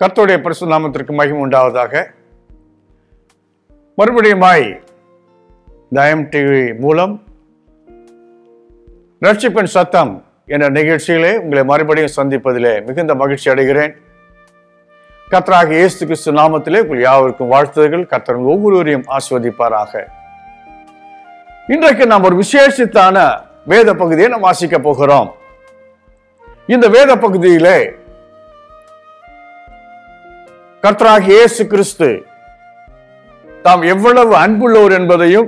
கர்த்தருடைய பரிசு நாமத்திற்கு மகிமை உண்டாவதாக மறுபடியுமாய் தயம் டிவி மூலம் ரட்சிப்பின் சத்தம் என்ற நிகழ்ச்சியிலே உங்களை மறுபடியும் சந்திப்பதிலே மிகுந்த மகிழ்ச்சி அடைகிறேன் கர்த்தராக இயேசு கிறிஸ்து நாமத்திலே உங்கள் யாவருக்கும் வாழ்த்துதல்கள் கர்த்தர் உங்கள் ஒவ்வொருவரையும் ஆஸ்வதிப்பாராக இன்றைக்கு நாம் ஒரு விசேஷித்தான வேத பகுதியை நாம் வாசிக்க போகிறோம் இந்த வேத பகுதியிலே கர்த்தராக இயேசு கிறிஸ்து தாம் எவ்வளவு அன்புள்ளவர் என்பதையும்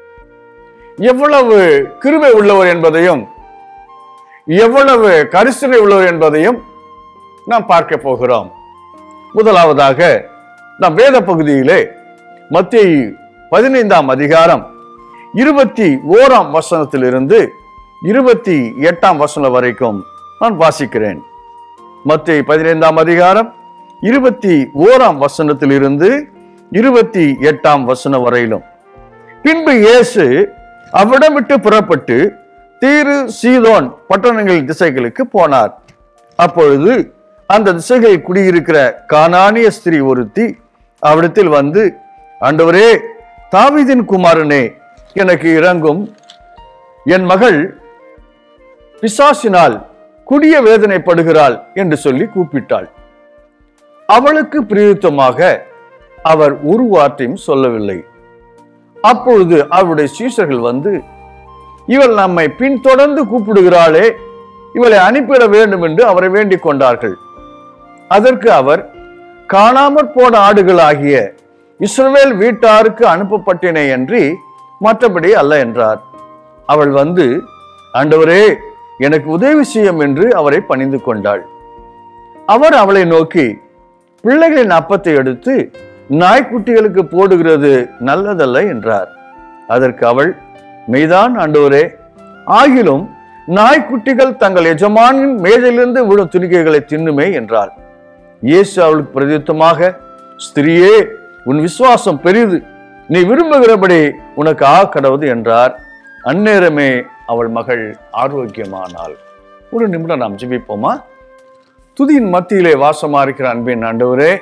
எவ்வளவு கிருபை உள்ளவர் என்பதையும் எவ்வளவு கரிசனை உள்ளவர் என்பதையும் நாம் பார்க்க போகிறோம் முதலாவதாக நாம் வேத பகுதியிலே மத்திய பதினைந்தாம் அதிகாரம் இருபத்தி ஓராம் வசனத்திலிருந்து இருபத்தி எட்டாம் வசனம் வரைக்கும் நான் வாசிக்கிறேன் மத்திய பதினைந்தாம் அதிகாரம் இருபத்தி ஓராம் வசனத்திலிருந்து இருபத்தி எட்டாம் வசனம் வரையிலும் பின்பு இயேசு அவ்விடம் விட்டு புறப்பட்டு தீரு சீதோன் பட்டணங்களின் திசைகளுக்கு போனார் அப்பொழுது அந்த திசைகளில் குடியிருக்கிற கானானிய ஸ்திரீ ஒருத்தி அவ்விடத்தில் வந்து ஆண்டவரே தாவீதின் குமாரனே எனக்கு இறங்கும் என் மகள் பிசாசினால் குடிய வேதனைப்படுகிறாள் என்று சொல்லி கூப்பிட்டாள் அவளுக்கு பிரியுத்தமாக அவர் ஒரு வார்த்தையும் சொல்லவில்லை அப்பொழுது அவருடைய சீஷர்கள் வந்து இவள் நம்மை பின்தொடர்ந்து கூப்பிடுகிறாளே இவளை அனுப்பிட வேண்டும் என்று அவரை வேண்டிக் கொண்டார்கள் அதற்கு அவர் காணாமற் போன ஆடுகளாகிய இஸ்ரவேல் வீட்டாருக்கு அனுப்பப்பட்டேனே அன்றி மற்றபடி அல்ல என்றார் அவள் வந்து ஆண்டவரே எனக்கு உதவி செய்யும் என்று அவரை பணிந்து கொண்டாள் அவர் அவளை நோக்கி பிள்ளைகளின் அப்பத்தை எடுத்து நாய்க்குட்டிகளுக்கு போடுகிறது நல்லதல்ல என்றார் அதற்கு அவள் மெய்தான் ஆண்டவரே ஆகிலும் நாய்க்குட்டிகள் தங்கள் எஜமானின் மேஜையிலிருந்து விழும் துணிக்கைகளை தின்னுமே என்றாள் இயேசு அவளுக்கு பிரதியுத்தமாக ஸ்திரியே உன் விசுவாசம் பெரிது நீ விரும்புகிறபடி உனக்கு ஆ கடவுது என்றார் அந்நேரமே அவள் மகள் ஆரோக்கியமானாள் ஒரு நிமிடம் நாம் ஜெபிப்போமா துதியின் மத்தியிலே வாசமா இருக்கிற அன்பின் ஆண்டவரே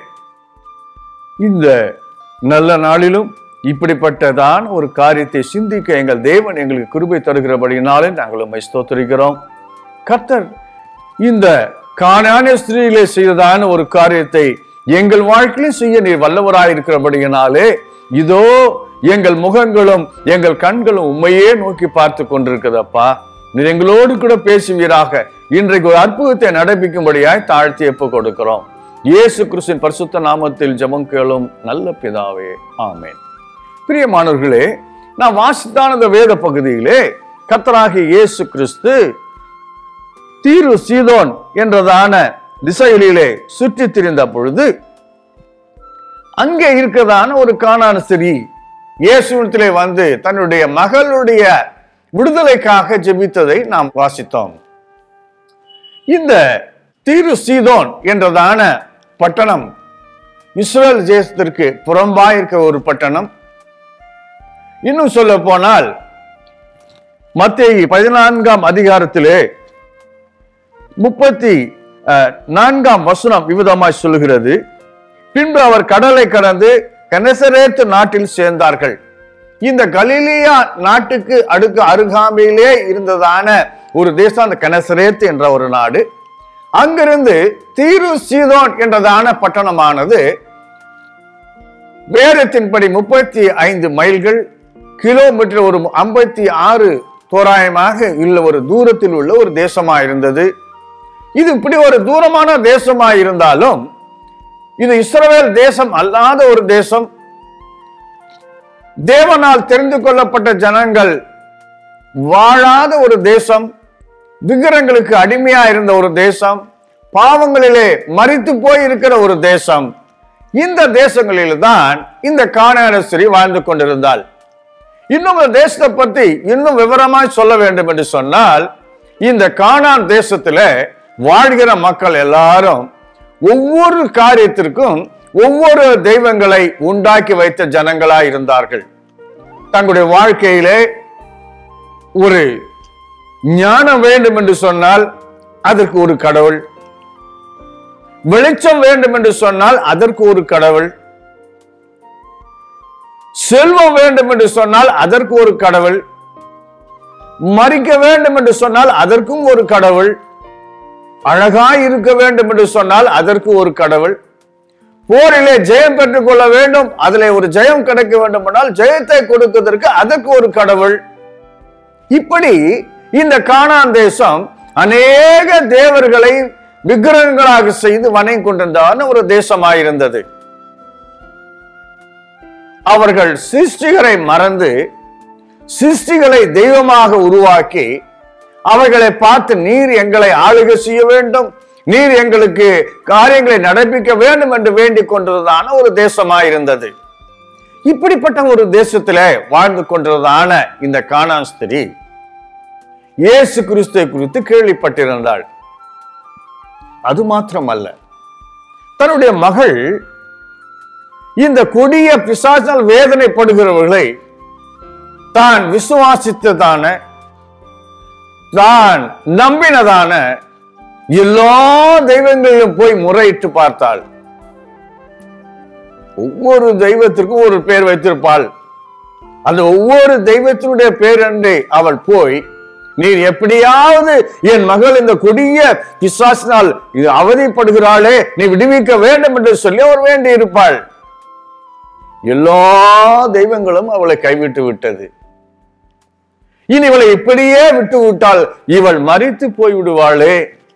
இந்த நல்ல நாளிலும் இப்படிப்பட்டதான் ஒரு காரியத்தை சிந்திக்க எங்கள் தேவன் எங்களுக்கு கிருபை தருகிறபடினாலே நாங்கள் உண்மை ஸ்தோத்தரிக்கிறோம் கர்த்தர் இந்த காணான ஸ்திரீயிலே செய்ததான ஒரு காரியத்தை எங்கள் வாழ்க்கையிலும் செய்ய நீ வல்லவராயிருக்கிறபடியினாலே இதோ எங்கள் முகங்களும் எங்கள் கண்களும் உண்மையே நோக்கி பார்த்து கொண்டிருக்கிறதப்பா நீர் எங்களோடு கூட பேசுவீராக இன்றைக்கு ஒரு அற்புதத்தை நடப்பிக்கும்படியாய் தாழ்த்தி எப்ப கொடுக்கிறோம் இயேசு கிறிஸ்தின் பரிசுத்த நாமத்தில் ஜெபம் கேளும் நல்ல பிதாவே ஆமேன் பிரியமானவர்களே நான் வாசித்தான இந்த வேத பகுதியிலே கத்தராகி இயேசு கிறிஸ்து தீரு சீதோன் என்றதான திசையிலே சுற்றி திரிந்த பொழுது அங்கே இருக்கிறதான ஒரு காணான ஸ்திரீ இயேசுவிடத்திலே வந்து தன்னுடைய மகளுடைய விடுதலைக்காக ஜெபித்ததை நாம் வாசித்தோம் இந்த தீரு சீதோன் என்றதான பட்டணம் இஸ்ரேல் தேசத்திற்கு புறம்பாய் இருக்கிற ஒரு பட்டணம் இன்னும் சொல்ல போனால் மத்திய பதினான்காம் அதிகாரத்திலே முப்பத்தி அஹ், நான்காம் வசனம் விவிதமாய் சொல்லுகிறது பின்பு அவர் கடலை கடந்து கனசரேத்து நாட்டில் சேர்ந்தார்கள் இந்த கலிலியா நாட்டுக்கு அடுக்கு அருகாமையிலே இருந்ததான ஒரு தேசம் அந்த கனசரேத்து என்ற ஒரு நாடு அங்கிருந்து தீரு சீதோன் என்றதான பட்டணமானது வேதத்தின்படி முப்பத்தி ஐந்து மைல்கள் கிலோமீட்டர் ஒரு ஐம்பத்தி ஆறு தோராயமாக உள்ள ஒரு தூரத்தில் உள்ள ஒரு தேசமா இருந்தது இது இப்படி ஒரு தூரமான தேசமா இருந்தாலும் இது இஸ்ரவேல் தேசம் அல்லாத ஒரு தேசம் தேவனால் தெரிந்து கொள்ளப்பட்ட ஜனங்கள் வாழாத ஒரு தேசம் விக்கிரங்களுக்கு அடிமையா இருந்த ஒரு தேசம் பாவங்களிலே மறித்து போய் இருக்கிற ஒரு தேசம் இந்த தேசங்களில் தான் இந்த காணானஸ்திரி வாழ்ந்து கொண்டிருந்தாள் இன்னும் இந்த தேசத்தை பத்தி இன்னும் விவரமாய் சொல்ல வேண்டும் என்று சொன்னால் இந்த கானான் தேசத்துல வாழ்கிற மக்கள் எல்லாரும் ஒவ்வொரு காரியத்திற்கும் ஒவ்வொரு தெய்வங்களை உண்டாக்கி வைத்த ஜனங்களாய் இருந்தார்கள் தங்களுடைய வாழ்க்கையிலே ஒரு ஞானம் வேண்டும் என்று சொன்னால் அதற்கு ஒரு கடவுள் வெளிச்சம் வேண்டும் என்று சொன்னால் அதற்கு ஒரு கடவுள் செல்வம் வேண்டும் என்று சொன்னால் அதற்கு ஒரு கடவுள் மறிக்க வேண்டும் என்று சொன்னால் அதற்கும் ஒரு கடவுள் அழகாய் இருக்க வேண்டும் என்று சொன்னால் அதற்கு ஒரு கடவுள் போரிலே ஜெயம் பெற்றுக் கொள்ள வேண்டும் அதிலே ஒரு ஜெயம் கிடைக்க வேண்டும் என்றால் ஜெயத்தை கொடுப்பதற்கு அதற்கு ஒரு கடவுள் இப்படி இந்த கானான் தேசம் அநேக தேவர்களை விக்கிரகங்களாக செய்து வணங்கி கொண்டிருந்தான ஒரு தேசமாயிருந்தது அவர்கள் சிருஷ்டிகரை மறந்து சிருஷ்டிகளை தெய்வமாக உருவாக்கி அவர்களை பார்த்து நீர் எங்களை ஆளுகை செய்ய வேண்டும் நீர் எங்களுக்கு காரியங்களை நடப்பிக்க வேண்டும் என்று வேண்டிக் கொண்டதான ஒரு தேசமாயிருந்தது இப்படிப்பட்ட ஒரு தேசத்திலே வாழ்ந்து கொண்டதான இந்த கானான் ஸ்திரீ இயேசு கிறிஸ்துவை குறித்து கேள்விப்பட்டிருந்தாள் அது மாத்திரமல்ல தன்னுடைய மகள் இந்த கொடிய பிசாசால் வேதனைப்படுகிறவர்களை தான் விசுவாசித்ததான தான் நம்பினதான எல்லா தெய்வங்களிலும் போய் முறையிட்டு பார்த்தாள் ஒவ்வொரு தெய்வத்திற்கும் ஒரு பேர் வைத்திருப்பாள் அந்த ஒவ்வொரு தெய்வத்தினுடைய பேர் அன்றே அவள் போய் நீர் எப்படியாவது என் மகள் இந்த கொடிய பிசாசினால் இது அவதிப்படுகிறாளே நீ விடுவிக்க வேண்டும் என்று சொல்லி அவர் வேண்டி இருப்பாள் எல்லா தெய்வங்களும் அவளை கைவிட்டு விட்டது இனி இவளை இப்படியே விட்டு விட்டால் இவள் மறித்து போய் விடுவாளே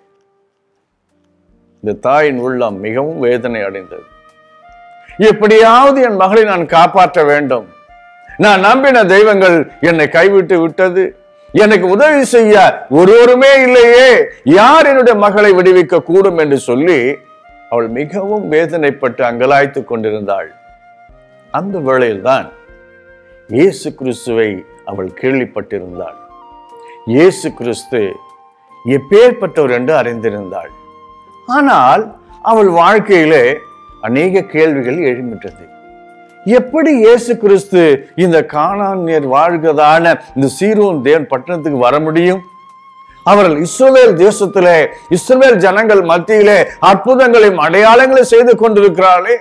இந்த தாயின் உள்ளம் மிகவும் வேதனை அடைந்தது எப்படியாவது என் மகளை நான் காப்பாற்ற வேண்டும் நான் நம்பின தெய்வங்கள் என்னை கைவிட்டு விட்டது எனக்கு உதவி செய்ய ஒருவருமே இல்லையே யார் என்னுடைய மகளை விடுவிக்க கூடும் என்று சொல்லி அவள் மிகவும் வேதனைப்பட்டு அங்கலாய்த்துக் கொண்டிருந்தாள் அந்த வேளையில்தான் இயேசு கிறிஸ்துவை அவள் கேள்விப்பட்டிருந்தாள் இயேசு கிறிஸ்து எப்பேற்பட்டவர் என்று அறிந்திருந்தாள் ஆனால் அவள் வாழ்க்கையிலே அநேக கேள்விகள் எழும்பிட்டது எப்படி இயேசு கிறிஸ்து இந்த காணானியர் வாழ்கிறதான இந்த சீரோன் தேவன் பட்டணத்துக்கு வர முடியும் அவர்கள் இஸ்ரவேல் தேசத்திலே இஸ்ரவேல் ஜனங்கள் மத்தியிலே அற்புதங்களையும் அடையாளங்களை செய்து கொண்டிருக்கிறார்களே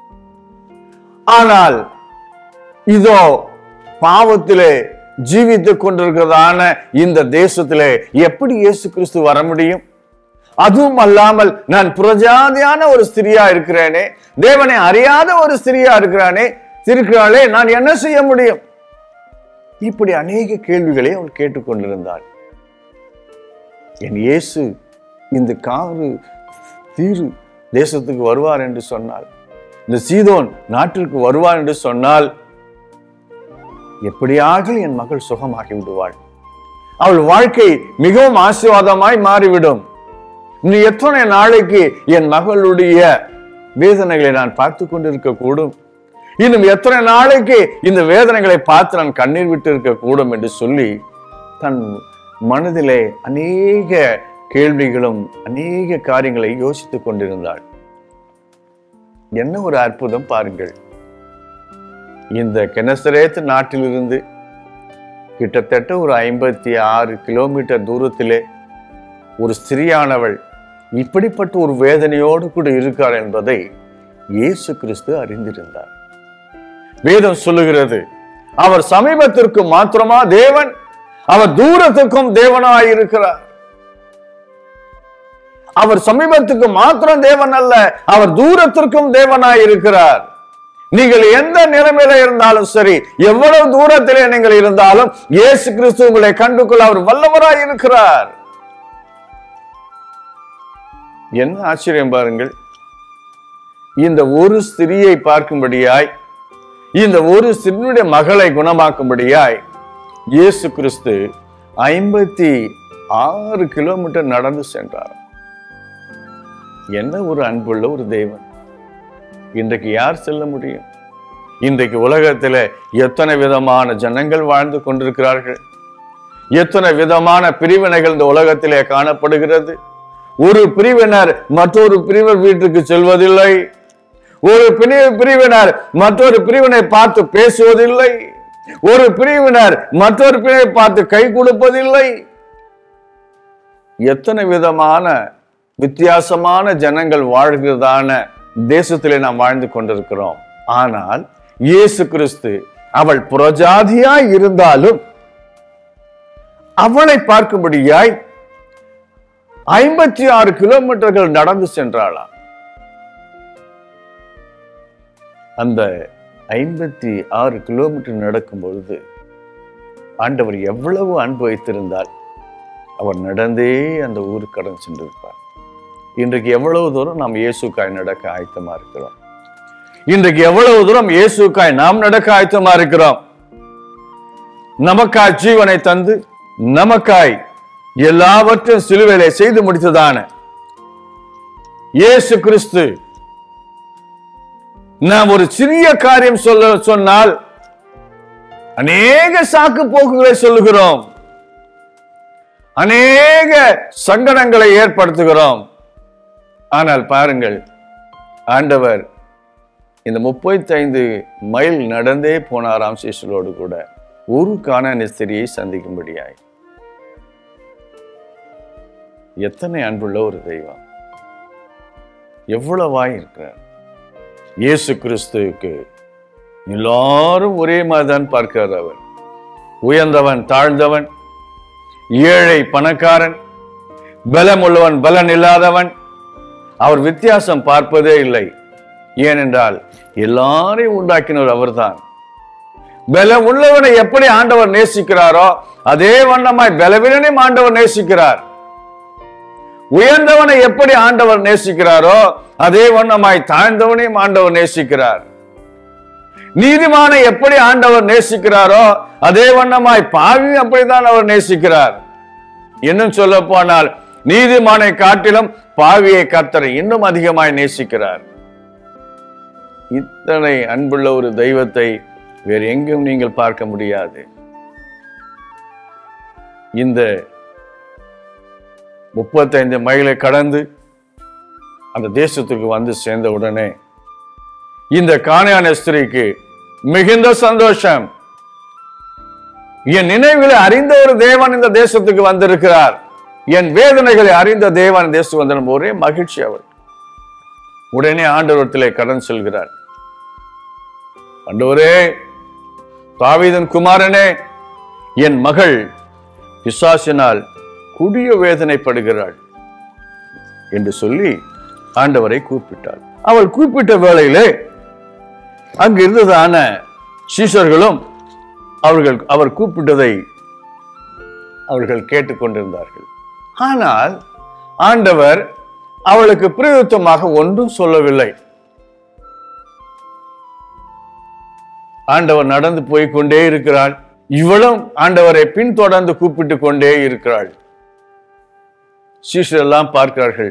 ஆனால் இதோ பாவத்திலே ஜீவித்துக் கொண்டிருக்கிறதான இந்த தேசத்திலே எப்படி இயேசு கிறிஸ்து வர முடியும் அதுவும் அல்லாமல் நான் புறஜாதியான ஒரு ஸ்திரியா இருக்கிறேனே தேவனை அறியாத ஒரு ஸ்திரியா இருக்கிறானே இருக்கிறாளே நான் என்ன செய்ய முடியும் இப்படி அநேக கேள்விகளை அவள் கேட்டுக்கொண்டிருந்தாள் என் இயேசு இந்த காரு தீரு தேசத்துக்கு வருவார் என்று சொன்னாள் இந்த சீதோன் நாட்டிற்கு வருவார் என்று சொன்னால் எப்படியாக என் மகள் சுகமாகி விடுவாள் அவள் வாழ்க்கை மிகவும் ஆசீர்வாதமாய் மாறிவிடும் நீ எத்தனை நாளைக்கு என் மகளுடைய வேதனைகளை நான் பார்த்து கொண்டிருக்க கூடும் இன்னும் எத்தனை நாளைக்கு இந்த வேதனைகளை பார்த்து நான் கண்ணீர் விட்டு இருக்க கூடும் என்று சொல்லி தன் மனதிலே அநேக கேள்விகளும் அநேக காரியங்களை யோசித்துக் கொண்டிருந்தாள் என்ன ஒரு அற்புதம் பாருங்கள் இந்த கெனசரேத் நாட்டிலிருந்து கிட்டத்தட்ட ஒரு ஐம்பத்தி ஆறு கிலோமீட்டர் தூரத்திலே ஒரு ஸ்திரியானவள் இப்படிப்பட்ட ஒரு வேதனையோடு கூட இருக்காள் என்பதை இயேசு கிறிஸ்து அறிந்திருந்தார் வேதம் சொல்லுகிறது அவர் சமீபத்திற்கு மாத்திரமா தேவன் அவர் தூரத்துக்கும் தேவனாயிருக்கிறார் அவர் சமீபத்துக்கு மாத்திரம் தேவன் அல்ல அவர் தூரத்திற்கும் தேவனாயிருக்கிறார் நீங்கள் எந்த நிலைமையில இருந்தாலும் சரி எவ்வளவு தூரத்திலே நீங்கள் இருந்தாலும் இயேசு கிறிஸ்து உங்களை கண்டுகொள்ள அவர் வல்லவராய் இருக்கிறார் என்ன ஆச்சரியம் பாருங்கள் இந்த ஒரு ஸ்திரியை பார்க்கும்படியாய் இந்த ஒரு ஸ்திரியுடைய மகளை குணமாக்கும்படியாய் இயேசு கிறிஸ்து ஐம்பத்தி ஆறு கிலோமீட்டர் நடந்து சென்றார் என்ன ஒரு அன்புள்ள ஒரு தெய்வன் இன்றைக்கு யார் செல்ல முடியும் இன்றைக்கு உலகத்தில் எத்தனை விதமான ஜனங்கள் வாழ்ந்து கொண்டிருக்கிறார்கள் எத்தனை விதமான பிரிவினைகள் இந்த உலகத்திலே காணப்படுகிறது ஒரு பிரிவினர் மற்றொரு பிரிவர் வீட்டுக்கு செல்வதில்லை ஒரு பிரி- பிரிவினர் மற்றொரு பிரிவினை பார்த்து பேசுவதில்லை ஒரு பிரிவினர் மற்றொரு பிரிவை பார்த்து கை கொடுப்பதில்லை எத்தனை விதமான வித்தியாசமான ஜனங்கள் வாழ்கிறதான தேசத்திலே நாம் வாழ்ந்து கொண்டிருக்கிறோம் ஆனால் இயேசு கிறிஸ்து அவள் புறஜாதியாய் இருந்தாலும் அவளை பார்க்கும்படியாய் ஐம்பத்தி ஆறு கிலோமீட்டர்கள் நடந்து சென்றாளாம் அந்த ஐம்பத்தி ஆறு கிலோமீட்டர் நடக்கும் பொழுது ஆண்டவர் எவ்வளவு அன்பு வைத்திருந்தால் அவர் நடந்தே அந்த ஊருக்கு கடந்து சென்றிருப்பார் இன்றைக்கு எவ்வளவு தூரம் நாம் இயேசுக்காய் நடக்க ஆயத்தமா இருக்கிறோம் இன்றைக்கு எவ்வளவு தூரம் இயேசுக்காய் நாம் நடக்க ஆயத்தமா இருக்கிறோம் நமக்காய் ஜீவனை தந்து நமக்காய் எல்லாவற்றையும் சிலுவையிலே செய்து முடித்ததான இயேசு கிறிஸ்து நாம் ஒரு சிறிய காரியம் சொல்ல சொன்னால் அநேக சாக்கு போக்குகளை சொல்லுகிறோம் அநேக சங்கடங்களை ஏற்படுத்துகிறோம் ஆனால் பாருங்கள் ஆண்டவர் இந்த முப்பத்தி ஐந்து மைல் நடந்தே போனாராம் சிசுலோடு கூட ஒரு காணான ஸ்திரியை சந்திக்கும்படியாய் எத்தனை அன்புள்ள ஒரு தெய்வம் எவ்வளவாய் இருக்கிறார் இயேசு கிறிஸ்துவுக்கு எல்லாரும் ஒரே மாதிரிதான் பார்க்கிறார் அவர் உயர்ந்தவன் தாழ்ந்தவன் ஏழை பணக்காரன் பலம் உள்ளவன் பலன் இல்லாதவன் அவர் வித்தியாசம் பார்ப்பதே இல்லை ஏனென்றால் எல்லாரையும் உண்டாக்கினவர் அவர்தான் பலம் உள்ளவனை எப்படி ஆண்டவர் நேசிக்கிறாரோ அதே வண்ணமாய் பலவீனனையும் ஆண்டவர் நேசிக்கிறார் உயர்ந்தவனை எப்படி ஆண்டவர் நேசிக்கிறாரோ அதே வண்ணமாய் தாழ்ந்தவனையும் ஆண்டவர் நேசிக்கிறார் நீதிமானை எப்படி ஆண்டவர் நேசிக்கிறாரோ அதே வண்ணமாய் பாவியும் அப்படித்தான் அவர் நேசிக்கிறார் இன்னும் சொல்ல போனால் நீதிமானை காட்டிலும் பாவியை கர்த்தரை இன்னும் அதிகமாய் நேசிக்கிறார் இத்தனை அன்புள்ள ஒரு தெய்வத்தை வேறு எங்கும் நீங்கள் பார்க்க முடியாது இந்த முப்பத்தைந்து மைலை கடந்து அந்த தேசத்துக்கு வந்து சேர்ந்த உடனே இந்த காணையான ஸ்திரீக்கு மிகுந்த சந்தோஷம் என் நினைவுகளை அறிந்த ஒரு தேவன் இந்த தேசத்துக்கு வந்திருக்கிறார் என் வேதனைகளை அறிந்த தேவன் தேசத்துக்கு வந்த ஒரே மகிழ்ச்சி அவர் உடனே ஆண்டவரத்திலே கடன் செல்கிறார் ஆண்டவரே தாவீதன் குமாரனே என் மகள் பிசாசினால் குடிய வேதனைப்படுகிறாள் என்று சொல்லி ஆண்டவரை கூப்பிட்டாள் அவள் கூப்பிட்ட வேளையிலே அங்கு இருந்ததான சீஷர்களும் அவர்கள் அவர் கூப்பிட்டதை அவர்கள் கேட்டுக்கொண்டிருந்தார்கள் ஆனால் ஆண்டவர் அவளுக்கு பிரயுத்தமாக ஒன்றும் சொல்லவில்லை ஆண்டவர் நடந்து போய் கொண்டே இருக்கிறாள் இவளும் ஆண்டவரை பின்தொடர்ந்து கூப்பிட்டு கொண்டே இருக்கிறாள் சீஷர் எல்லாம் பார்க்கிறார்கள்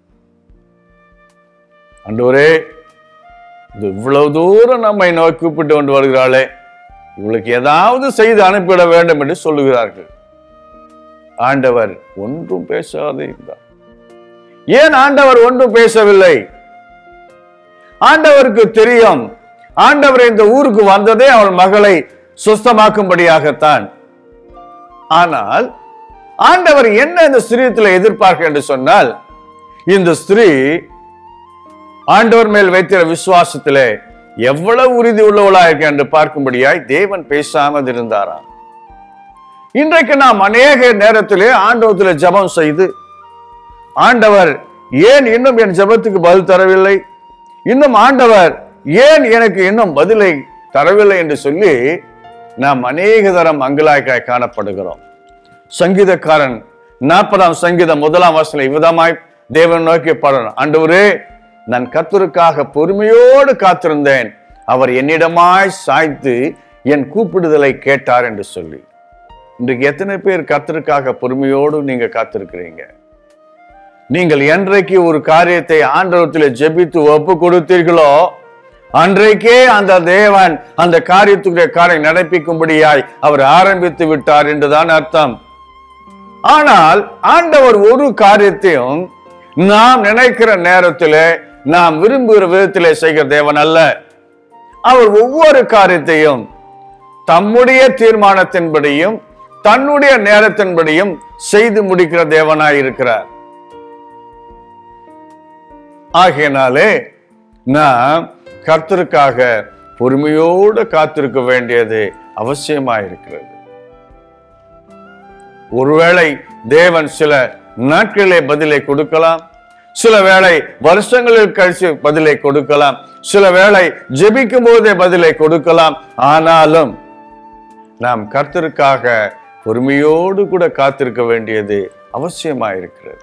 ஆண்டவரே இது இவ்வளவு தூரம் நம்மை நோக்கி கூப்பிட்டு கொண்டு வருகிறாளே இவளுக்கு ஏதாவது செய்து அனுப்பிட வேண்டும் என்று சொல்லுகிறார்கள் ஆண்டவர் ஒன்றும் பேசாதே இருந்தார் ஏன் ஆண்டவர் ஒன்றும் பேசவில்லை ஆண்டவருக்கு தெரியும் ஆண்டவர் இந்த ஊருக்கு வந்ததே அவள் மகளை சுஸ்தமாக்கும்படியாகத்தான் ஆனால் ஆண்டவர் என்ன இந்த ஸ்திரீயத்தில் எதிர்பார்க்க என்று சொன்னால் இந்த ஸ்திரீ ஆண்டவர் மேல் வைத்திர விசுவாசத்திலே எவ்வளவு உறுதி உள்ளவளா இருக்க என்று பார்க்கும்படியாய் தேவன் பேசாமல் இருந்தாராம் இன்றைக்கு நாம் அநேக நேரத்திலே ஆண்டவத்தில் ஜெபம் செய்து ஆண்டவர் ஏன் இன்னும் என் ஜெபத்துக்கு பதில் தரவில்லை இன்னும் ஆண்டவர் ஏன் எனக்கு இன்னும் பதிலை தரவில்லை என்று சொல்லி நாம் அநேக தரம் அங்கலாய்க்காய் காணப்படுகிறோம் சங்கீதக்காரன் நாற்பதாம் சங்கீதம் முதலாம் வசனம் இவ்விதமாய் தேவன் நோக்கி பாடணும் ஆண்டவரே நான் கர்த்தருக்காக பொறுமையோடு காத்திருந்தேன் அவர் என்னிடமாய் சாய்த்து என் கூப்பிடுதலை கேட்டார் என்று சொல்லி இன்றைக்கு எத்தனை பேர் கர்த்தருக்காக பொறுமையோடு நீங்க காத்திருக்கிறீங்க நீங்கள் என்றைக்கு ஒரு காரியத்தை ஆண்டவரத்தில் ஜெபித்து ஒப்பு கொடுத்தீர்களோ அன்றைக்கே அந்த தேவன் அந்த காரியத்துக்குரிய காரியம் நடப்பிக்கும்படியாய் அவர் ஆரம்பித்து விட்டார் என்றுதான் அர்த்தம் ஆனால் ஆண்டவர் ஒரு காரியத்தையும் நாம் நினைக்கிற நேரத்திலே நாம் விரும்புகிற விதத்திலே செய்கிற தேவன் அல்ல அவர் ஒவ்வொரு காரியத்தையும் தம்முடைய தீர்மானத்தின்படியும் தன்னுடைய நேரத்தின்படியும் செய்து முடிக்கிற தேவனாய் இருக்கிறார் ஆகையினாலே நாம் கர்த்தருக்காக பொறுமையோடு காத்திருக்க வேண்டியது அவசியமாயிருக்கிறது ஒருவேளை தேவன் சில நாட்களிலே பதிலை கொடுக்கலாம் சில வேளை வருஷங்களில் கழிச்சு பதிலை கொடுக்கலாம் சில வேளை ஜெபிக்கும் போதே பதிலை கொடுக்கலாம் ஆனாலும் நாம் கர்த்தருக்காக பொறுமையோடு கூட காத்திருக்க வேண்டியது அவசியமாயிருக்கிறது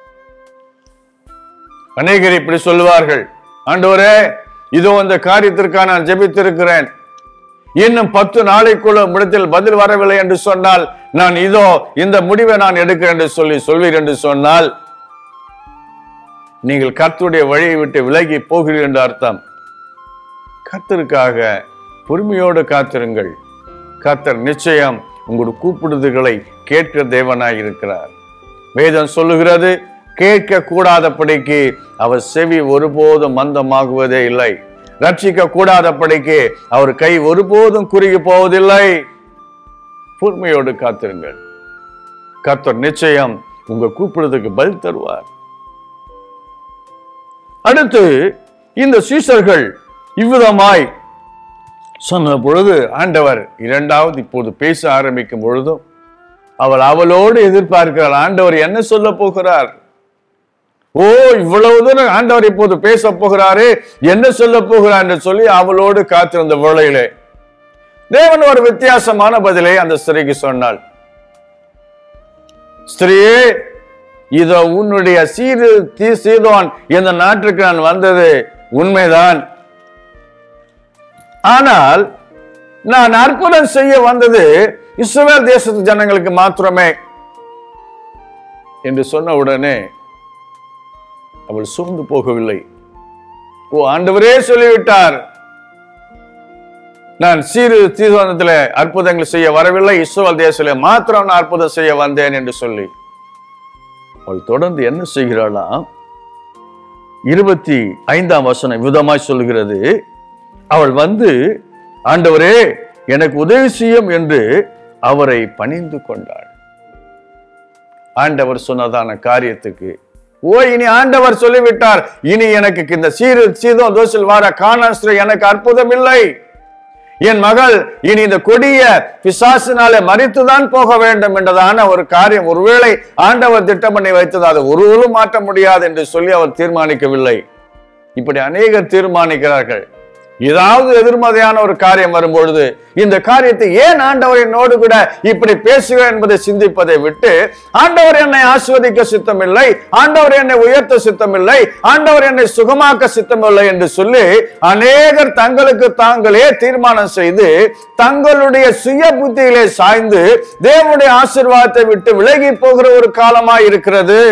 அநேகர் இப்படி சொல்லுவார்கள் ஆண்டவரே இதோ இந்த காரியத்திற்காக நான் ஜெபித்திருக்கிறேன் இன்னும் பத்து நாளைக்குள்ள முடித்தில் பதில் வரவில்லை என்று சொன்னால் நான் இதோ இந்த முடிவை நான் எடுக்கிறேன் என்று சொல்லி சொல்வீர் என்று சொன்னால் நீங்கள் கர்த்தருடைய வழியை விட்டு விலகி போகிறீர்கள் என்று அர்த்தம் கர்த்தருக்காக பொறுமையோடு காத்திருங்கள் கர்த்தர் நிச்சயம் உங்களுடைய கூப்பிடுதல்களை கேட்கிற தேவனாய் இருக்கிறார் வேதம் சொல்லுகிறது கேட்க கூடாதபடிக்கு அவர் செவி ஒருபோதும் மந்தமாகுவதே இல்லை ரட்சிக்க கூடாதபடிக்கு அவர் கை ஒருபோதும் குறுகி போவதில்லை பொறுமையோடு காத்திருங்கள் கர்த்தர் நிச்சயம் உங்க கூப்பிடுறதுக்கு பதில் தருவார் அடுத்து இந்த சீசர்கள் இவ்விதமாய் சொன்ன பொழுது ஆண்டவர் இரண்டாவது இப்போது பேச ஆரம்பிக்கும் பொழுதும் அவள் அவளோடு எதிர்பார்க்கிறார் ஆண்டவர் என்ன சொல்ல போகிறார் ஓ இவ்வளவு தூரம் ஆண்டவர் இப்போது பேச போகிறாரே என்ன சொல்ல போகிறார் என்று சொல்லி அவளோடு காத்திருந்த வேளையிலே தேவன் ஒரு வித்தியாசமான பதிலை அந்த ஸ்திரீக்கு சொன்னாள் ஸ்திரீயே இதோ உன்னுடைய சீரு தீ சீதோன் இந்த நாட்டுக்கு நான் வந்தது உண்மைதான் ஆனால் நான் அற்புதம் செய்ய வந்தது இஸ்ரவேல் தேசத்து ஜனங்களுக்கு மாத்திரமே என்று சொன்ன உடனே அவள் சோர்ந்து போகவில்லை ஓ ஆண்டவரே சொல்லிவிட்டார் நான் சீரு தீர்மானத்தில் அற்புதங்கள் செய்ய வரவில்லை இஸ்ரவேல் தேசத்திலே மாத்திரம் நான் அற்புதம் செய்ய வந்தேன் என்று சொல்லி அவள் தொடர்ந்து என்ன செய்கிறாளாம் இருபத்தி ஐந்தாம் வசனம் விதமாய் சொல்கிறது அவள் வந்து ஆண்டவரே எனக்கு உதவி செய்யும் என்று அவரை பணிந்து கொண்டாள் ஆண்டவர் சொன்னதான காரியத்துக்கு ஓ இனி ஆண்டவர் சொல்லிவிட்டார் இனி எனக்கு இந்த சீரு சீதம் தோசில் வார காணாஸ்திர எனக்கு அற்புதம் இல்லை என் மகள் இனி இந்த கொடிய பிசாசினாலே மறித்துதான் போக வேண்டும் என்றதான ஒரு காரியம் ஒருவேளை ஆண்டவர் திட்டம் பண்ணி வைத்தது அதை ஒருவரும் மாற்ற முடியாது என்று சொல்லி அவர் தீர்மானிக்கவில்லை இப்படி அநேகர் தீர்மானிக்கிறார்கள் ஏதாவது எதிர்மறையான ஒரு காரியம் வரும்பொழுது இந்த காரியத்தை ஏன் ஆண்டவர் என்னோடு கூட இப்படி பேசுகிறார் என்பதை சிந்திப்பதை விட்டு ஆண்டவர் என்னை ஆஸ்வதிக்க சித்தமில்லை ஆண்டவர் என்னை உயர்த்த சித்தமில்லை ஆண்டவர் என்னை சுகமாக்க சித்தமில்லை என்று சொல்லி அநேகர் தங்களுக்கு தாங்களே தீர்மானம் செய்து தங்களுடைய சுய புத்தியிலே சாய்ந்து தேவனுடைய ஆசீர்வாதத்தை விட்டு விலகி போகிற ஒரு காலமாய் இருக்கிறது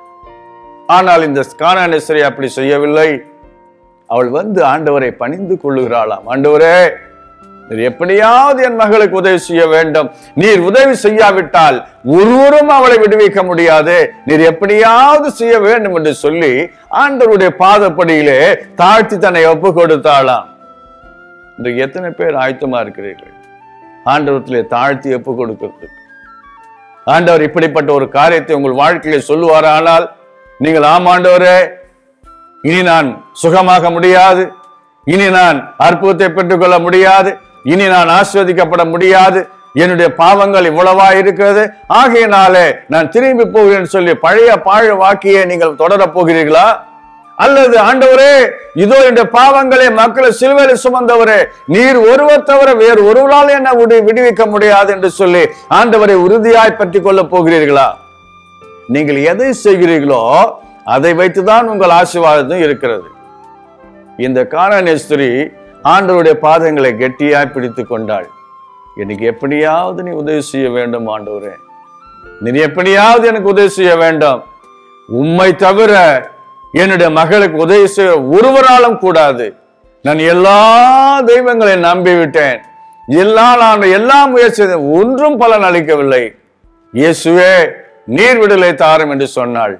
ஆனால் இந்த காணானேஸ்வரி அப்படி செய்யவில்லை அவள் வந்து ஆண்டவரை பணிந்து கொள்ளுகிறாளாம் ஆண்டவரே நீர் எப்படியாவது என் மகளுக்கு உதவி செய்ய வேண்டும் நீர் உதவி செய்யாவிட்டால் ஒருவரும் அவளை விடுவிக்க முடியாது நீர் எப்படியாவது செய்ய வேண்டும் என்று சொல்லி ஆண்டவருடைய பாதப்படியிலே தாழ்த்தி தன்னை ஒப்பு கொடுத்தாளாம் இன்றைக்கு எத்தனை பேர் ஆயத்தமா இருக்கிறீர்கள் ஆண்டவரத்திலே தாழ்த்தி ஒப்பு கொடுக்கிறது ஆண்டவர் இப்படிப்பட்ட ஒரு காரியத்தை உங்கள் வாழ்க்கையிலே சொல்லுவாரானால் நீங்கள் ஆமாண்டவரே இனி நான் சுகமாக முடியாது இனி நான் அற்புதத்தை பெற்றுக்கொள்ள முடியாது இனி நான் ஆஸ்வதிக்கப்பட முடியாது என்னுடைய பாவங்கள் இவ்வளவா இருக்கிறது ஆகையினாலே நான் திரும்பி போகிறேன் சொல்லி பழைய பாழ வாக்கியை நீங்கள் தொடரப் போகிறீர்களா அல்லது ஆண்டவரே இதோ இந்த பாவங்களை மக்களை சிலுவையில சுமந்தவரே நீர் ஒருவர் தவிர வேறு ஒருவரால் என்ன விடு- விடுவிக்க முடியாது என்று சொல்லி ஆண்டவரை உறுதியாய் பற்றி கொள்ளப் போகிறீர்களா நீங்கள் எதை செய்கிறீர்களோ அதை வைத்துதான் உங்கள் ஆசீர்வாதம் இருக்கிறது இந்த காரணேஸ்வரி ஆண்டவருடைய பாதங்களை கெட்டியாய் பிடித்து கொண்டாள் எனக்கு எப்படியாவது நீ உதவி செய்ய வேண்டும் ஆண்டவரே நீ எப்படியாவது எனக்கு உதவி செய்ய வேண்டும் உம்மை தவிர என்னுடைய மகளுக்கு உதவி செய்ய ஒருவராலும் கூடாது நான் எல்லா தெய்வங்களையும் நம்பிவிட்டேன் எல்லா நான் எல்லா முயற்சி செய்தேன். ஒன்றும் பலன் அளிக்கவில்லை இயேசுவே நீர் விடுதலை தாரும் என்று சொன்னாள்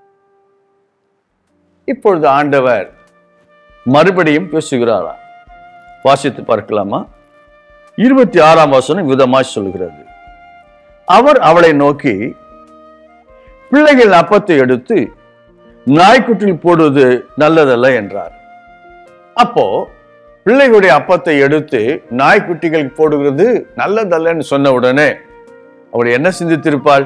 இப்பொழுது ஆண்டவர் மறுபடியும் பேசுகிறாராம் வாசித்து பார்க்கலாமா இருபத்தி ஆறாம் வசனம் விதமாய் சொல்கிறது அவர் அவளை நோக்கி பிள்ளைகள் அப்பத்தை எடுத்து நாய்க்குட்டில் போடுவது நல்லதல்ல என்றார் அப்போ பிள்ளைகளுடைய அப்பத்தை எடுத்து நாய்க்குட்டிகள் போடுகிறது நல்லதல்லன்னு சொன்ன உடனே அவள் என்ன சிந்தித்திருப்பாள்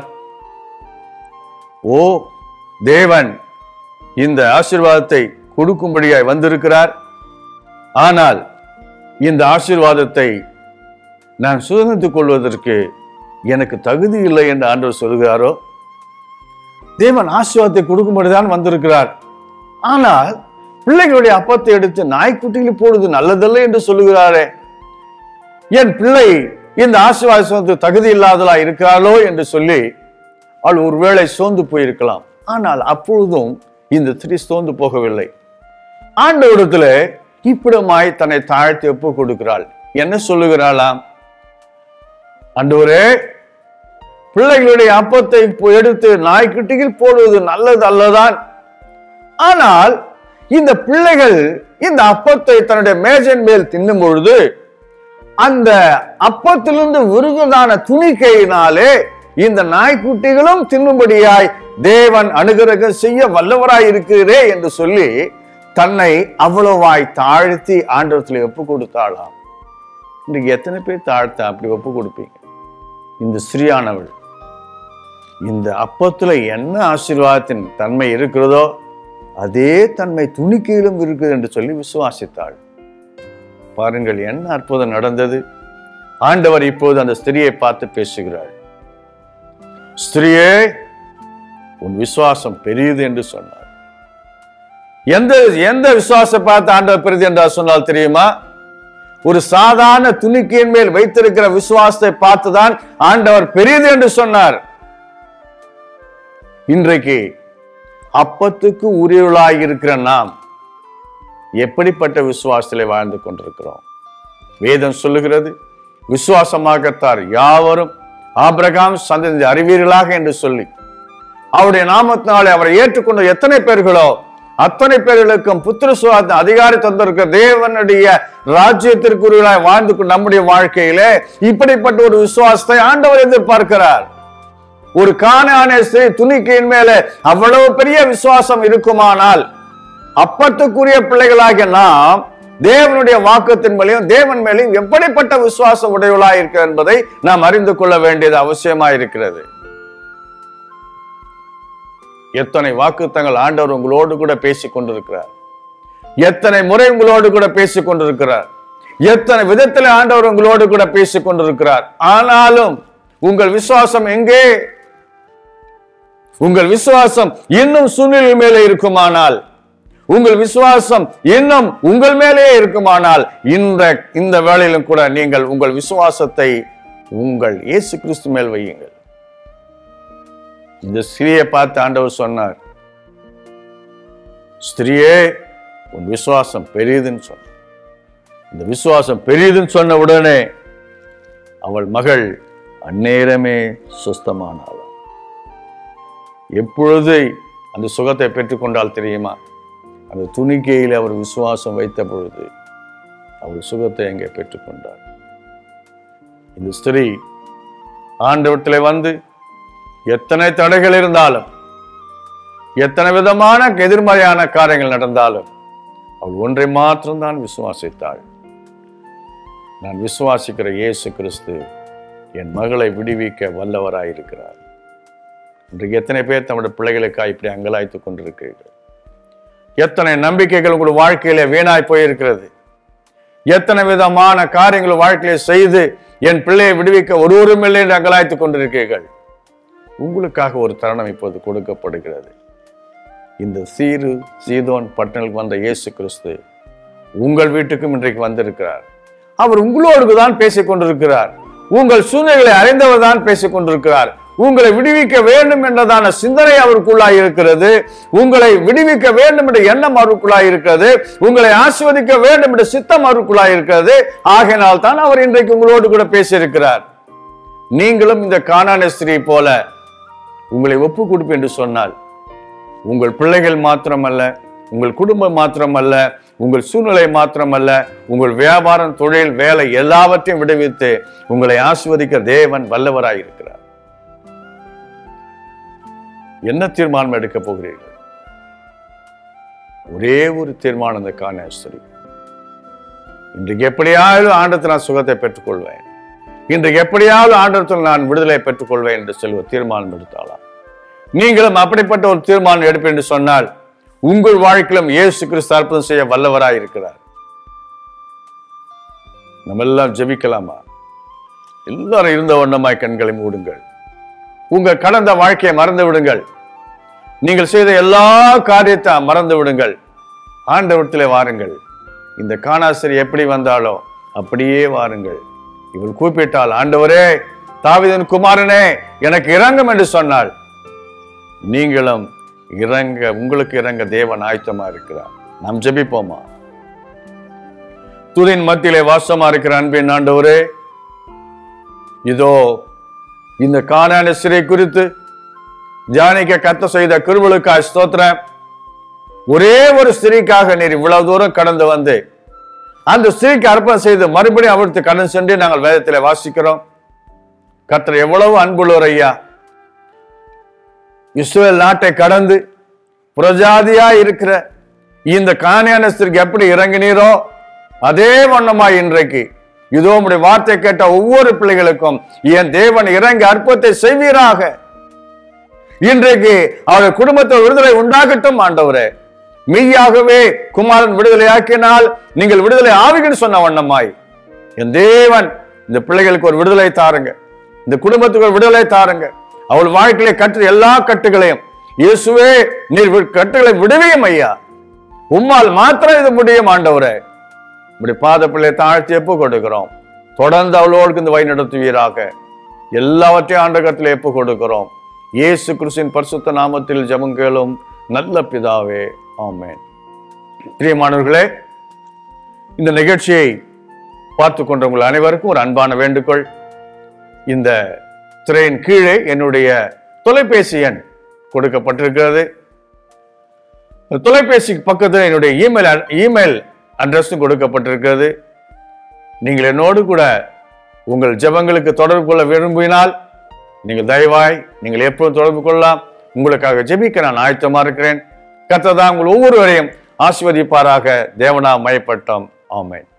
ஓ தேவன் இந்த ஆசீர்வாதத்தை கொடுக்கும்படியாய் வந்திருக்கிறார் ஆனால் இந்த ஆசீர்வாதத்தை நான் சுதந்தித்துக் கொள்வதற்கு எனக்கு தகுதி இல்லை என்று ஆண்டவர் சொல்கிறாரோ தேவன் ஆசீர்வாதத்தை கொடுக்கும்படிதான் வந்திருக்கிறார் ஆனால் பிள்ளைகளுடைய அப்பத்தை எடுத்து நாய்க்குட்டியில் போடுவது நல்லதல்ல என்று சொல்லுகிறாரே என் பிள்ளை இந்த ஆசீர்வாதத்துக்கு தகுதி இல்லாதலா இருக்கிறாளோ என்று சொல்லி அவள் ஒருவேளை சோர்ந்து போயிருக்கலாம் ஆனால் அப்பொழுதும் இந்த ஸ்திரீ சோர்ந்து போகவில்லை ஆண்டவரிடத்துல இப்படிமாய் தன்னை தாழ்த்தி ஒப்பு கொடுக்கிறாள் என்ன சொல்லுகிறாளாம் ஆண்டவரே பிள்ளைகளுடைய அப்பத்தை இப்போ எடுத்து நாய்க்குட்டியில் போடுவது நல்லது அல்லதான் ஆனால் இந்த பிள்ளைகள் இந்த அப்பத்தை தன்னுடைய மேஜன் மேல் தின்னும் பொழுது அந்த அப்பத்திலிருந்து விருதுதான துணிக்கையினாலே இந்த நாய்க்குட்டிகளும் தின்னும்படியாய் தேவன் அனுகிரகம் செய்ய வல்லவராய் இருக்கிறே என்று சொல்லி தன்னை அவ்வளவாய் தாழ்த்தி ஆண்டவத்தில் ஒப்பு கொடுத்தாளாம் இன்றைக்கு எத்தனை பேர் தாழ்த்த அப்படி ஒப்பு கொடுப்பீங்க இந்த ஸ்ரீயானவள் இந்த அப்பத்துல என்ன ஆசீர்வாதத்தின் தன்மை இருக்கிறதோ அதே தன்மை துணிக்கையிலும் இருக்குது என்று சொல்லி விசுவாசித்தாள் பாருங்கள் என்ன அற்புதம் நடந்தது ஆண்டவர் இப்போது அந்த ஸ்திரியை பார்த்து பேசுகிறாள் ஸ்திரியே உன் விசுவாசம் பெரியது என்று சொன்னார் எந்த எந்த விசுவாசம் பார்த்து ஆண்டவர் பெரியது என்றார் சொன்னால் தெரியுமா ஒரு சாதாரண துணிக்கையின் மேல் வைத்திருக்கிற விசுவாசத்தை பார்த்துதான் ஆண்டவர் பெரியது என்று சொன்னார் இன்றைக்கு அப்பத்துக்கு உரியவளாய் இருக்கிற நாம் எப்படிப்பட்ட விசுவாசத்திலே வாழ்ந்து கொண்டிருக்கிறோம் வேதம் சொல்லுகிறது விசுவாசமாகத்தார் யாவரும் ஆபிரகாம் சந்ததி அறிவீர்களாக என்று சொல்லி அவருடைய நாமத்தினாலே அவரை ஏற்றுக்கொண்ட எத்தனை பேர்களோ அத்தனை பேர்களுக்கும் புத்திர சுவாச அதிகாரி தந்திருக்க தேவனுடைய ராஜ்யத்திற்குரியவர்களாய் வாழ்ந்து கொண்ட நம்முடைய வாழ்க்கையிலே இப்படிப்பட்ட ஒரு விசுவாசத்தை ஆண்டவர் எதிர்பார்க்கிறார் ஒரு காணான ஸ்திரீ துணிக்கையின் மேலே அவ்வளவு பெரிய விசுவாசம் இருக்குமானால் அப்பத்துக்குரிய பிள்ளைகளாகிய நாம் தேவனுடைய வாக்கத்தின் மேலையும் தேவன் மேலையும் எப்படிப்பட்ட விசுவாசம் உடையவளாய் இருக்கிற என்பதை நாம் அறிந்து கொள்ள வேண்டியது அவசியமாய் இருக்கிறது எத்தனை வாக்குத்தங்கள் ஆண்டவர் உங்களோடு கூட பேசிக் கொண்டிருக்கிறார் எத்தனை முறை உங்களோடு கூட பேசிக் கொண்டிருக்கிறார் எத்தனை விதத்தில் ஆண்டவர் உங்களோடு கூட பேசிக் கொண்டிருக்கிறார் ஆனாலும் உங்கள் விசுவாசம் எங்கே உங்கள் விசுவாசம் இன்னும் சூழ்நிலை மேலே இருக்குமானால் உங்கள் விசுவாசம் இன்னும் உங்கள் மேலேயே இருக்குமானால் இந்த இந்த வேளையிலும் கூட நீங்கள் உங்கள் விசுவாசத்தை உங்கள் இயேசு கிறிஸ்து மேல் வையுங்கள் இந்த ஸ்திரியை பார்த்து ஆண்டவர் சொன்னார் ஸ்திரியே உன் விசுவாசம் பெரியதுன்னு சொன்னார் இந்த விசுவாசம் பெரியதுன்னு சொன்ன உடனே அவள் மகள் அந்நேரமே சுஸ்தமானாள் எப்பொழுது அந்த சுகத்தை பெற்றுக்கொண்டால் தெரியுமா அந்த துணிக்கையில் அவர் விசுவாசம் வைத்த பொழுது அவர் சுகத்தை எங்கே பெற்றுக்கொண்டார் இந்த ஸ்திரீ ஆண்டவத்தில் வந்து எத்தனை தடைகள் இருந்தாலும் எத்தனை விதமான எதிர்மறையான காரியங்கள் நடந்தாலும் அவள் ஒன்றை மாத்திரம்தான் விசுவாசித்தாள் நான் விசுவாசிக்கிற இயேசு கிறிஸ்து என் மகளை விடுவிக்க வல்லவராயிருக்கிறார் இன்றைக்கு எத்தனை பேர் தம்முடைய பிள்ளைகளுக்காக இப்படி அங்கலாய்த்துக் கொண்டிருக்கிறீர்கள் எத்தனை நம்பிக்கைகள் உங்களுடைய வாழ்க்கையில வீணாய் போயிருக்கிறது எத்தனை விதமான காரியங்கள் வாழ்க்கையில செய்து என் பிள்ளையை விடுவிக்க ஒருவரும் இல்லை என்று அங்கலாய்த்துக் கொண்டிருக்கிறீர்கள் உங்களுக்காக ஒரு தருணம் இப்போது கொடுக்கப்படுகிறது இந்த சீரு சீதோன் பட்டணங்களுக்கு வந்த இயேசு கிறிஸ்து உங்கள் வீட்டுக்கும் இன்றைக்கு வந்திருக்கிறார் அவர் உங்களோடு தான் பேசிக் கொண்டிருக்கிறார் உங்கள் சூழ்நிலைகளை அறிந்தவர் தான் பேசிக் கொண்டிருக்கிறார் உங்களை விடுவிக்க வேண்டும் என்றதான சிந்தனை அவருக்குள்ளாய் இருக்கிறது உங்களை விடுவிக்க வேண்டும் என்ற எண்ணம் அவருக்குள்ளாய் இருக்கிறது உங்களை ஆசிர்வதிக்க வேண்டும் என்ற சித்தம் அவருக்குள்ளாய் இருக்கிறது ஆகையினால் தான் அவர் இன்றைக்கு உங்களோடு கூட பேசியிருக்கிறார் நீங்களும் இந்த காணான ஸ்திரீ போல உங்களை ஒப்பு கொடுப்பு என்று சொன்னால் உங்கள் பிள்ளைகள் மாத்திரமல்ல உங்கள் குடும்பம் மாத்திரமல்ல உங்கள் சூழ்நிலை மாத்திரமல்ல உங்கள் வியாபாரம் தொழில் வேலை எல்லாவற்றையும் விடுவித்து உங்களை ஆசிர்வதிக்க தேவன் வல்லவராய் இருக்கிறார் என்ன தீர்மானம் எடுக்க போகிறீர்கள் ஒரே ஒரு தீர்மானம் இந்த காணேஸ்வரி இன்றைக்கு எப்படியாவது ஆண்டத்தில் நான் சுகத்தை பெற்றுக்கொள்வேன் இன்றைக்கு எப்படியாவது ஆண்டத்தில் நான் விடுதலை பெற்றுக்கொள்வேன் என்று செல்வ தீர்மானம் எடுத்தாளாம் நீங்களும் அப்படிப்பட்ட ஒரு தீர்மானம் எடுப்பேன் என்று சொன்னால் உங்கள் வாழ்க்கையிலும் இயேசு கிறிஸ்து அற்புதம் செய்ய வல்லவராய் இருக்கிறார் நம்ம எல்லாம் ஜெபிக்கலாமா எல்லாரும் இருந்த வண்ணமாய் கண்களை மூடுங்கள் உங்க கடந்த வாழ்க்கையை மறந்து விடுங்கள் நீங்கள் செய்த எல்லா காரியத்தை மறந்து விடுங்கள் ஆண்டவரத்திலே வாருங்கள் இந்த காணாசரி எப்படி வந்தாலோ அப்படியே வாருங்கள் இவள் கூப்பிட்டால் ஆண்டவரே தாவிதன் குமாரனே எனக்கு இறங்கும் என்று சொன்னாள் நீங்களும் இறங்க உங்களுக்கு இறங்க தேவன் ஆயத்தமா இருக்கிறார் நாம் ஜெபிப்போமா துதின் மத்தியிலே வாசமா இருக்கிற அன்பின் ஆண்டவரே இதோ இந்த காணான சிறை குறித்து தியானிக்க கத்த செய்த கிருபலுக்காய் ஸ்தோத்திரம் ஒரே ஒரு ஸ்திரீக்காக நீர் இவ்வளவு தூரம் கடந்து வந்து அந்த ஸ்திரீக்கு அர்ப்பணம் செய்து மறுபடியும் அவருக்கு கடன் சென்று நாங்கள் வேதத்திலே வாசிக்கிறோம் கர்த்தர் எவ்வளவு அன்புள்ளவர் ஐயா இஸ்ரேல் நாட்டை கடந்து புரஜாதியா இருக்கிற இந்த காணியானஸ்திற்கு எப்படி இறங்கினீரோ அதே வண்ணமாய் இன்றைக்கு இதோ உம்முடைய வார்த்தை கேட்ட ஒவ்வொரு பிள்ளைகளுக்கும் என் தேவன் இறங்கி அற்புதத்தை செய்வீராக இன்றைக்கு அவர் குடும்பத்தில் விடுதலை உண்டாகட்டும் ஆண்டவரே மெய்யாகவே குமாரன் விடுதலையாக்கினால் நீங்கள் விடுதலை ஆவிகள் சொன்ன வண்ணமாய் என் தேவன் இந்த பிள்ளைகளுக்கு ஒரு விடுதலை தாருங்க இந்த குடும்பத்துக்கு ஒரு விடுதலை தாருங்க அவள் வாழ்க்கையில கற்று எல்லா கட்டுகளையும் இயேசுவே நீர் வி- கட்டுகளை விடுவியும் ஐயா உம்மால் மாத்திரம் இது முடியும் ஆண்டவரே இப்படி பாத பிள்ளை தாழ்த்தி எப்போ கொடுக்கிறோம் தொடர்ந்து அவளோடு இந்த வழி நடத்துவீராக எல்லாவற்றையும் ஆண்டகத்தில் எப்போ கொடுக்கிறோம் இயேசு கிறிஸ்துவின் பரிசுத்த நாமத்தில் ஜெபங்கேளும் நல்ல பிதாவே ஆமென் பிரியமானவர்களே இந்த நிகழ்ச்சியை பார்த்து கொண்ட உங்கள் அனைவருக்கும் ஒரு அன்பான வேண்டுகோள் இந்த திரையின் கீழே என்னுடைய தொலைபேசி எண் கொடுக்கப்பட்டிருக்கிறது இந்த தொலைபேசி பக்கத்தில் என்னுடைய இமெயில் அ- இமெயில் அட்ரஸும் கொடுக்கப்பட்டிருக்கிறது நீங்கள் என்னோடு கூட உங்கள் ஜெபங்களுக்கு தொடர்பு கொள்ள விரும்பினால் நீங்கள் தயவாய் நீங்கள் எப்போதும் தொடர்பு கொள்ளலாம் உங்களுக்காக ஜெபிக்க நான் ஆயத்தமா இருக்கிறேன் கர்த்தர் தான் உங்கள் ஒவ்வொருவரையும் ஆசிர்வதிப்பாராக தேவனா மயப்பட்டோம் ஆமென்